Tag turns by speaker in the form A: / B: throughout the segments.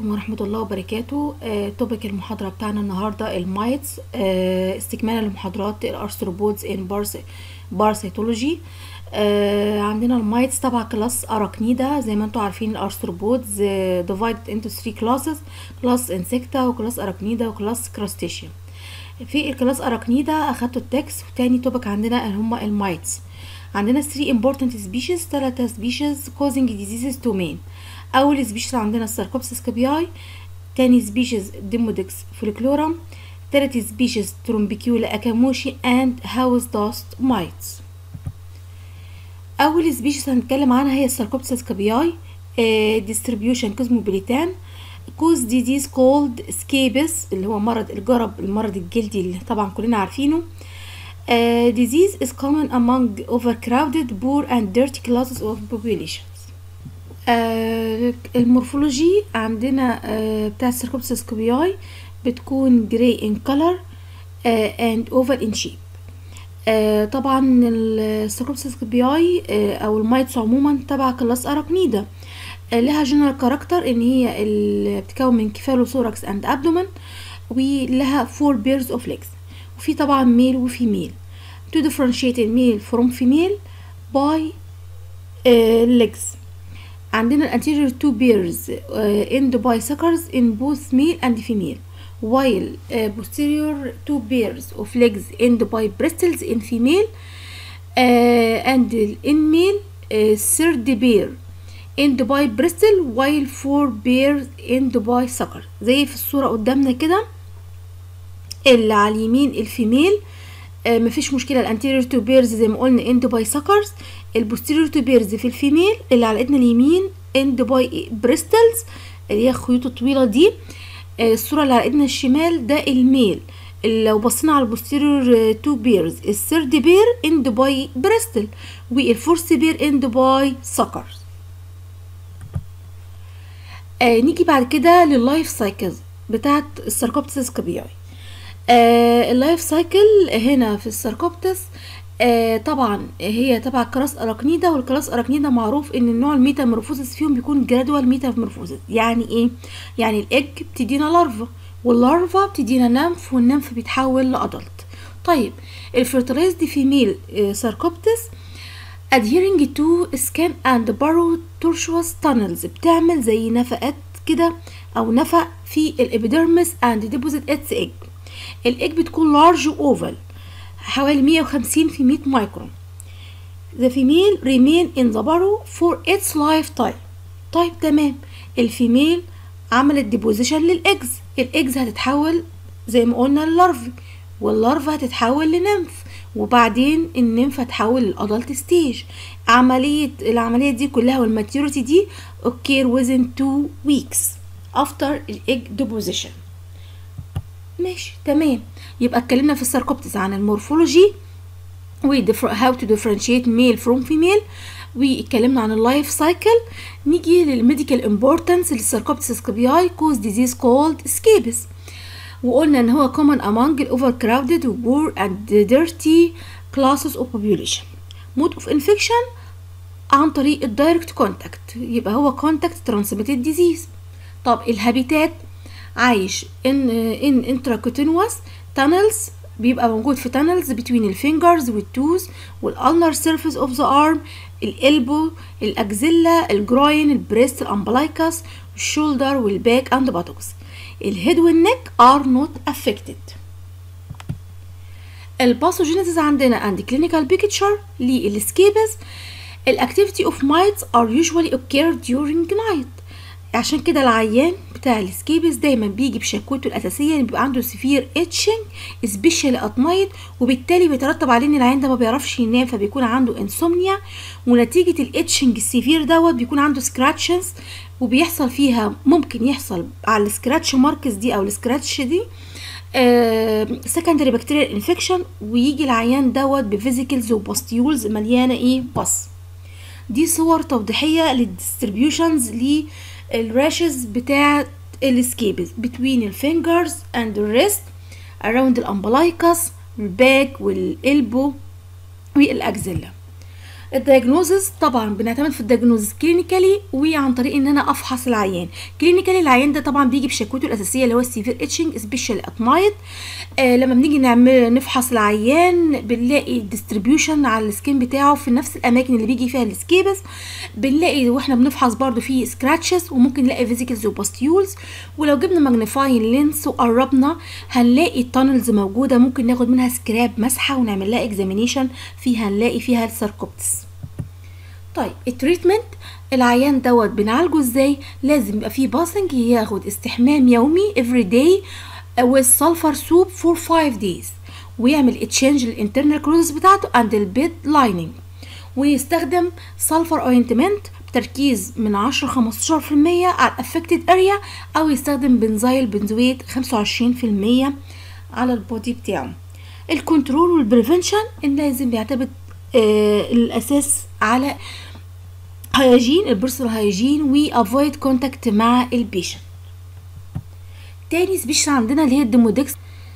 A: عليكم ورحمة الله وبركاته آه، توبيك المحاضرة بتاعنا النهاردة المايتس آه، استكمالا لمحاضرات الارثروبودز ان بارس بارسيتولوجي آه، عندنا المايتس تبع كلاس اراكنيدا زي ما انتم عارفين الارثروبودز ديفايدد انتو 3 كلاسز كلاس انسكتا وكلاس اراكنيدا وكلاس كراستيشيا في الكلاس اراكنيدا اخدتوا التكس وتاني توبيك عندنا اللي هما المايتس عندنا 3 important species 3 species causing diseases to men اول سبيشيز عندنا الساركوبسس كابياي تاني سبيشيز ديمودكس فوليكلورم تالت سبيشيز ترومبيكيولا اكاموشي اند هاوس داست مايتس اول سبيشيز هنتكلم عنها هي الساركوبسس كابياي ديستريبيوشن كوزموبوليتان كوز ديزيز كولد سكيبس اللي هو مرض الجرب المرض الجلدي اللي طبعا كلنا عارفينه Uh, disease is common among overcrowded, poor and dirty classes of populations. آه المورفولوجي عندنا آه بتاع السيركوبسس كوبياي بتكون جراي ان كولر اند اوفر ان شيب طبعا السيركوبسس كوبياي آه او المايتس عموما تبع كلاس اراكنيدا آه لها جنرال كاركتر ان هي اللي بتتكون من كيفالوثوركس اند ابدومن ولها فور بيرز اوف ليجز وفي طبعا ميل وفيميل to differentiate الميل from female by uh, legs عندنا الانتيريور two pairs uh, end by suckers in both male and female while uh, posterior two pairs of legs end by bristles in female uh, and in male uh, third pair end by bristle while four pairs end by sucker زي في الصورة قدامنا كده اللي على اليمين الفيميل آه مفيش مشكله الانتيريور تو بيرز زي ما قلنا اند باي سكرز البوستيريور تو بيرز في الفيميل اللي على ايدنا اليمين اند باي بريستلز اللي هي الخيوط الطويله دي آه الصوره اللي على ايدنا الشمال ده الميل لو بصينا على البوستيريور تو بيرز الثيرد بير اند باي بريستل والفورث بير اند باي سكرز آه نيجي بعد كده لللايف سايكلز بتاعت الساركوبتسس كابياي آه اللايف سايكل هنا في الساركوبتس آه طبعا هي تبع كلاس اراكنيدا والكلاس اراكنيدا معروف ان النوع الميتامورفوزس فيهم بيكون جرادوال ميتامورفوزس يعني ايه يعني الايج بتدينا لارفا واللارفا بتدينا نمف والنمف بيتحول لادلت طيب الفيرتلايزد فيميل آه ساركوبتس adhering to skin and burrow tortuous tunnels بتعمل زي نفقات كده او نفق في الابيدرمس and deposit its egg الايج بتكون لارج اوفال حوالي 150 في 100 مايكرون the female remain in the burrow for its lifetime طيب تمام الفيميل عملت ديبوزيشن للايجز الايجز هتتحول زي ما قلنا للارفي واللارفا هتتحول لنمف وبعدين النمف هتحول للادلت ستيج عملية العملية دي كلها والماتيوريتي دي occur within 2 weeks after الايج deposition ماشي تمام يبقى اتكلمنا في الساركوبتس عن المورفولوجي و how to differentiate male from female واتكلمنا عن اللايف سايكل نيجي للميديكال امبورتنس للساركوبتس كابياي كوز ديزيز كولد سكيبس وقلنا ان هو common among overcrowded poor and dirty classes of population mode of infection عن طريق الدايركت كونتاكت يبقى هو كونتاكت ترانسميتد ديزيز طب الهابيتات عايش ان ان انتراكوتينوس تانلز بيبقى موجود في تانلز بين الفينجرز والتوز والالنر سيرفيس اوف ذا ارم الالبو الاكزيلا الجروين البريست الامبلايكس الشولدر والباك اند باتوكس الهيد والنك ار نوت افكتد الباثوجينيسيس عندنا عند كلينيكال بيكتشر للسكيبس الاكتيفيتي اوف مايتس ار يوجوالي occur during night عشان كده العيان بتاع السكيبس دايما بيجي بشكوته الاساسيه ان بيبقى عنده سيفير اتشنج سبيشال ات نايت وبالتالي بيترتب عليه ان العيان ده ما بيعرفش ينام فبيكون عنده انسومنيا ونتيجه الاتشنج السيفير دوت بيكون عنده سكراتشز وبيحصل فيها ممكن يحصل على السكراتش ماركس دي او السكراتش دي سكندري بكتيريال انفكشن ويجي العيان دوت بفيزيكلز وباستيولز مليانه ايه بص دي صور توضيحيه للديستريبيوشنز ل الراشز بتاعت السكيبز between الفينجرز and the wrist around الامبلايكس الباك والالبو والاكزيلا الدياجنوزز طبعا بنعتمد في الدياجنوزز كلينيكالي وعن طريق ان انا افحص العيان كلينيكالي العيان ده طبعا بيجي بشكوته الاساسيه اللي هو السيفير اتشنج سبيشال ات نايت آه لما بنيجي نعمل نفحص العيان بنلاقي ديستريبيوشن على السكين بتاعه في نفس الاماكن اللي بيجي فيها السكيبس بنلاقي واحنا بنفحص برده في سكراتشز وممكن نلاقي فيزيكلز وباستيولز ولو جبنا ماجنيفاين لينس وقربنا هنلاقي التانلز موجوده ممكن ناخد منها سكراب مسحه ونعمل لها اكزامينيشن فيها هنلاقي فيها الساركوبتس طيب التريتمنت العيان دوت بنعالجه ازاي لازم يبقى فيه باسنج ياخد استحمام يومي every day with sulfur soup for 5 days ويعمل اتشينج للانترنال كروزس بتاعته and البيد لايننج ويستخدم سلفر اوينتمنت بتركيز من 10 15% على الافكتد اريا او يستخدم بنزايل بنزويت 25% على البودي بتاعه الكنترول والبريفنشن ان لازم يعتمد آه الاساس على هيجين البيرسونال هيجين وافويد كونتاكت مع البيشنت تاني سبيشال عندنا اللي هي الديمودكس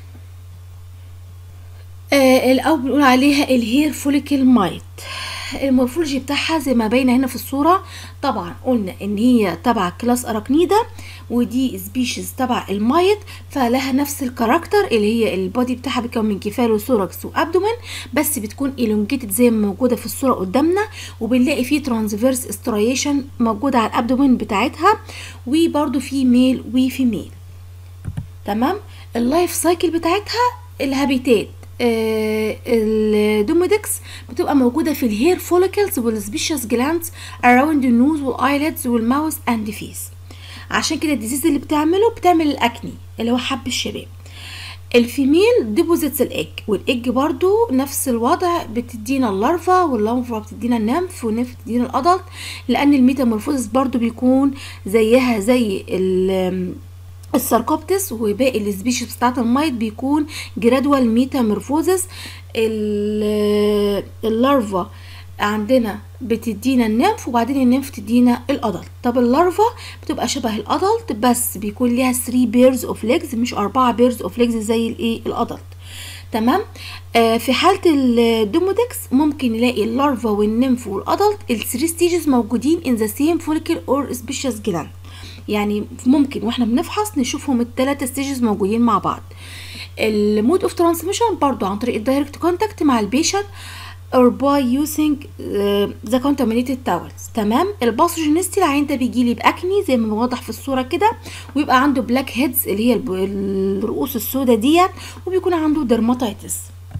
A: آه الاول بنقول عليها الهير فوليكل مايت المورفولوجي بتاعها زي ما باينه هنا في الصوره طبعا قلنا ان هي تبع كلاس اراكنيدا ودي سبيشيز تبع المايت فلها نفس الكاركتر اللي هي البودي بتاعها بيتكون من كفال وثوركس وابدومن بس بتكون الونجيتد زي ما موجوده في الصوره قدامنا وبنلاقي فيه ترانسفيرس استريشن موجوده على الابدومن بتاعتها وبرده في ميل وفيميل تمام اللايف سايكل بتاعتها الهابيتات آه الدوميدكس بتبقى موجودة في الهير فوليكلز والسبيشيس جلاندز اراوند النوز والايلتس والماوس اند فيس عشان كده الديزيز اللي بتعمله بتعمل الاكني اللي هو حب الشباب الفيميل ديبوزيتس الايج والايج برضو نفس الوضع بتدينا اللارفا واللارفا بتدينا النمف والنمف بتدينا الادلت لان الميتامورفوزس برضو بيكون زيها زي الساركوبتس وباقي السبيشيز بتاعت المايت بيكون جرادوال ميتامورفوزس اللارفا عندنا بتدينا النمف وبعدين النمف تدينا الادلت طب اللارفا بتبقى شبه الادلت بس بيكون ليها 3 بيرز اوف ليجز مش 4 بيرز اوف ليجز زي الايه الادلت تمام آه في حاله الدومودكس ممكن نلاقي اللارفا والنمف والادلت الثري ستيجز موجودين ان ذا سيم فوليكل اور سبيشيس جلاند يعني ممكن واحنا بنفحص نشوفهم الثلاثه ستيجز موجودين مع بعض المود اوف ترانسميشن برضو عن طريق الدايركت كونتاكت مع البيشنت or by using uh, the contaminated towels تمام الباثوجينيستي العين ده بيجي لي باكني زي ما واضح في الصوره كده ويبقى عنده بلاك هيدز اللي هي الرؤوس السوداء ديت وبيكون عنده درماتيتس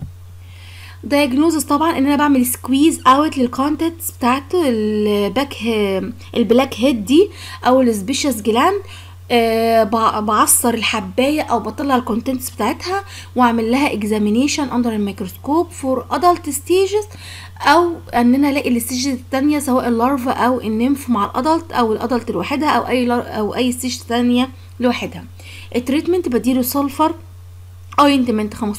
A: دايجنوزس طبعا ان انا بعمل سكويز اوت للكونتنتس بتاعته الباك البلاك هيد دي او السبيشس جلاند أه بعصر الحبايه او بطلع الكونتنتس بتاعتها واعمل لها اكزامينيشن اندر الميكروسكوب فور ادلت ستيجز او ان انا الاقي الستيجز الثانيه سواء اللارفا او النمف مع الادلت او الادلت لوحدها او اي او اي ستيج ثانيه لوحدها التريتمنت بديله سلفر اوينتمنت 15%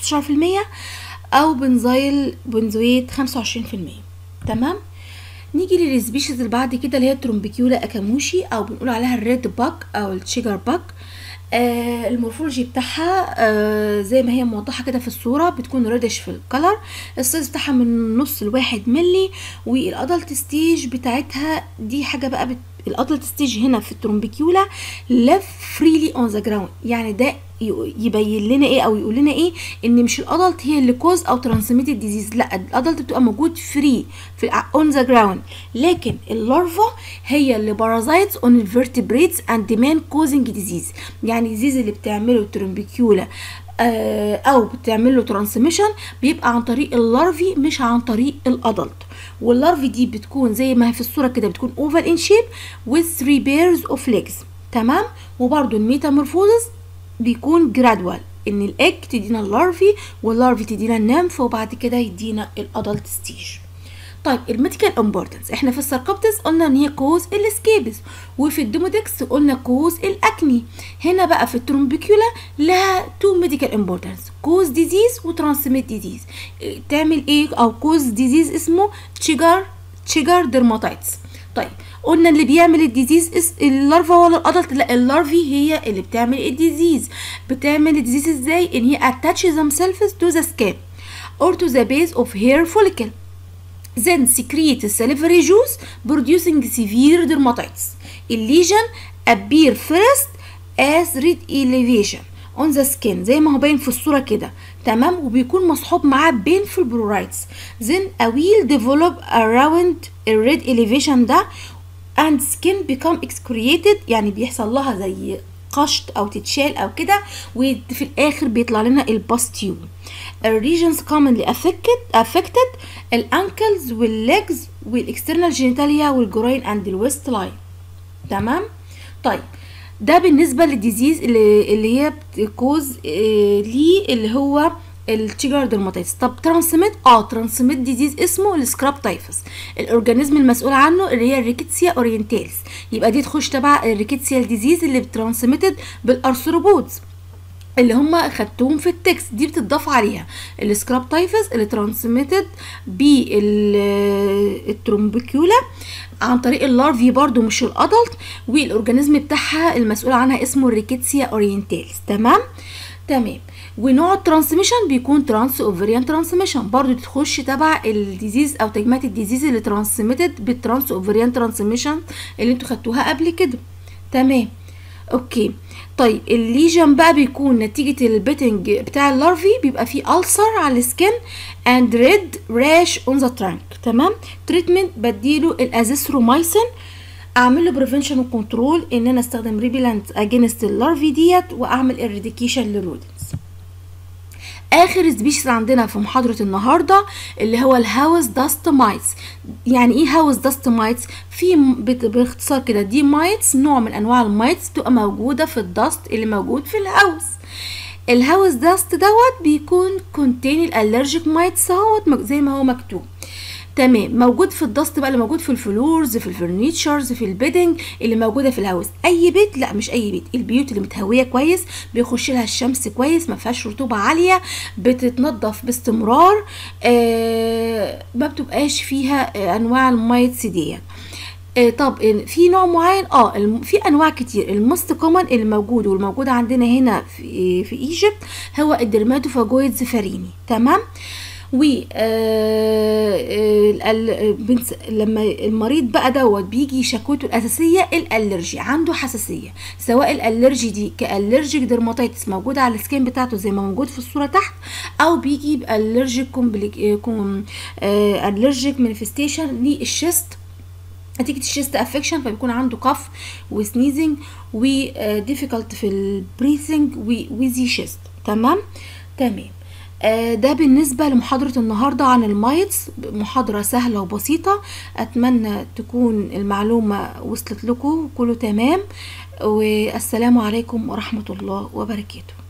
A: او بنزايل بنزويت 25% تمام نيجي للسبيشيز اللي بعد كده اللي هي الترومبيكيولا اكاموشي او بنقول عليها الريد باك او الشيجر باك آه المورفولوجي بتاعها آه زي ما هي موضحه كده في الصوره بتكون ريدش في الكلر السايز بتاعها من نص لواحد ملي والادلت ستيج بتاعتها دي حاجه بقى بت... الادلت ستيج هنا في الترومبيكيولا لف فريلي اون ذا جراوند يعني ده يبين لنا ايه او يقول لنا ايه ان مش الادلت هي اللي كوز او ترانسميتد ديزيز لا الادلت بتبقى موجود فري في اون ذا جراوند لكن اللارفا هي اللي بارازايتس اون الفيرتبريتس اند مان كوزنج ديزيز يعني الديزيز اللي بتعمله الترومبيكيولا او بتعمل له ترانسميشن بيبقى عن طريق اللارفي مش عن طريق الادلت واللارفي دي بتكون زي ما هي في الصوره كده بتكون اوفال ان شيب with 3 pairs of legs تمام وبرده الميتامورفوزس بيكون جرادوال ان الايج تدينا اللارفي واللارفي تدينا النمف وبعد كده يدينا الادلت ستيج طيب الميديكال امبورتنس احنا في الساركوبتس قلنا ان هي كوز السكيبس وفي الديمودكس قلنا كوز الاكني هنا بقى في الترومبيكولا لها تو ميديكال امبورتنس كوز ديزيز وترانسميت ديزيز تعمل ايه او كوز ديزيز اسمه تشيجر تشيجر ديرماتايتس طيب قلنا اللي بيعمل الديزيز اللارفا ولا الادلت لا اللارفي هي اللي بتعمل الديزيز بتعمل الديزيز ازاي ان هي attach themselves to the skin or to the base of hair follicle then secrete salivary juice producing severe dermatitis. الليجن appear first as red elevation on the skin زي ما هو باين في الصورة كده تمام وبيكون مصحوب معاه painful pruritus then a will develop around a red elevation ده and skin become excoriated يعني بيحصل لها زي قشط او تتشال او كده وفي الاخر بيطلع لنا الباستيول الريجنز commonly affected affected الانكلز والليجز والاكسترنال جينيتاليا والجروين اند الويست لاين تمام طيب ده بالنسبة للديزيز اللي, اللي هي بتكوز آه ليه اللي هو التيجر درماتيتس طب ترانسميت اه ترانسميت ديزيز اسمه السكراب تايفس الاورجانيزم المسؤول عنه اللي هي الريكيتسيا اورينتاليس يبقى دي تخش تبع الريكيتسيا ديزيز اللي بترانسميتد بالارثروبودز اللي هم خدتوهم في التكست دي بتضاف عليها السكراب تايفس اللي ترانسميتد بالترومبيكيولا عن طريق اللارفي برضو مش الادلت والاورجانيزم بتاعها المسؤول عنها اسمه الريكيتسيا اورينتاليس تمام تمام ونوع الترانسميشن بيكون ترانس اوفريان ترانسميشن برضو تخش تبع الديزيز او تجميعات الديزيز اللي ترانسميتد بالترانس اوفريان ترانسميشن اللي انتوا خدتوها قبل كده تمام اوكي طيب الليجن بقى بيكون نتيجة البيتنج بتاع اللارفي بيبقى فيه ألسر على السكن and red rash on the trunk تمام تريتمنت بديله الازيثرومايسين اعمل له بريفنشن وكنترول ان انا استخدم ريبيلانت اجينست اللارفي ديت واعمل اريديكيشن للرودنس اخر سبيشيز عندنا في محاضره النهارده اللي هو الهاوس داست مايتس يعني ايه هاوس داست مايتس في باختصار كده دي مايتس نوع من انواع المايتس بتبقى موجوده في الدست اللي موجود في الهاوس الهاوس داست دوت بيكون كونتين الالرجيك مايتس اهوت زي ما هو مكتوب تمام موجود في الدست بقى اللي موجود في الفلورز في الفرنيتشرز في البيدنج اللي موجوده في الهاوس اي بيت لا مش اي بيت البيوت اللي متهويه كويس بيخش لها الشمس كويس ما فيهاش رطوبه عاليه بتتنضف باستمرار آه ما بتبقاش فيها آه انواع المايتس ديت آه طب في نوع معين اه في انواع كتير الموست كومن اللي موجود والموجود عندنا هنا في في ايجيبت هو الدرماتوفاجويدز فاريني تمام و لما المريض بقى دوت بيجي شكوته الاساسيه الالرجي عنده حساسيه سواء الالرجي دي كالرجيك درماتيتس موجوده على السكين بتاعته زي ما موجود في الصوره تحت او بيجي بالرجيك كوم الرجيك مانيفستيشن للشيست نتيجة الشيست افكشن فبيكون عنده كف وسنيزنج وديفيكالت في البريثنج وزي شيست تمام تمام ده بالنسبة لمحاضرة النهاردة عن المايتس محاضرة سهلة وبسيطة أتمنى تكون المعلومة وصلت لكم كله تمام والسلام عليكم ورحمة الله وبركاته